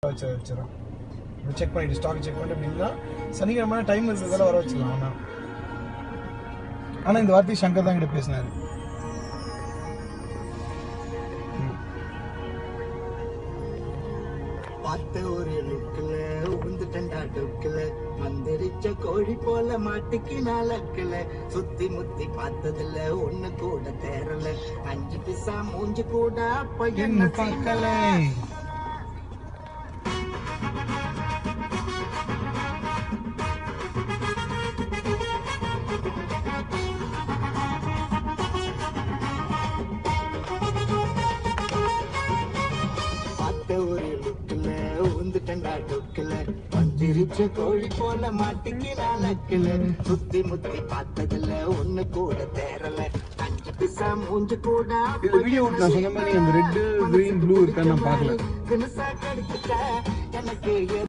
வச்சு வச்சிடும் செக் பண்ணிட்டு ஸ்டாக் செக் பண்ணிட்டு அப்படின்னா சனிக்கிழமை டைம் இருக்கிறதால வர வச்சிடலாம் ஆனால் ஆனால் இந்த வார்த்தை சங்கர் தான் கிட்ட பேசினாரு பார்த்த ஒரு லுக்குல உந்துட்டண்டா டுக்குல மந்திரிச்ச கோழி போல மாட்டுக்கு நாளக்கல சுத்தி முத்தி பார்த்ததுல ஒண்ணு கூட தேரல அஞ்சு பிசா மூஞ்சு கூட அப்ப என்ன என்ன பார்க்கல பார்த்த ஒரு லுக்குல உந்துட்டண்டா டுக்குல மந்திரிச்ச கோழி போல மாட்டுக்கு நாளக்கல சுத்தி முத்தி பார்த்ததுல ஒண்ணு கூட தேரல அஞ்சு பிசா மூஞ்சு கூட இந்த வீடியோ நான் சொன்ன மாதிரி அந்த ரெட்டு கிரீன் ப்ளூ இருக்கான்னு நான் பார்க்கல தினசா கடிச்சிட்ட எனக்கு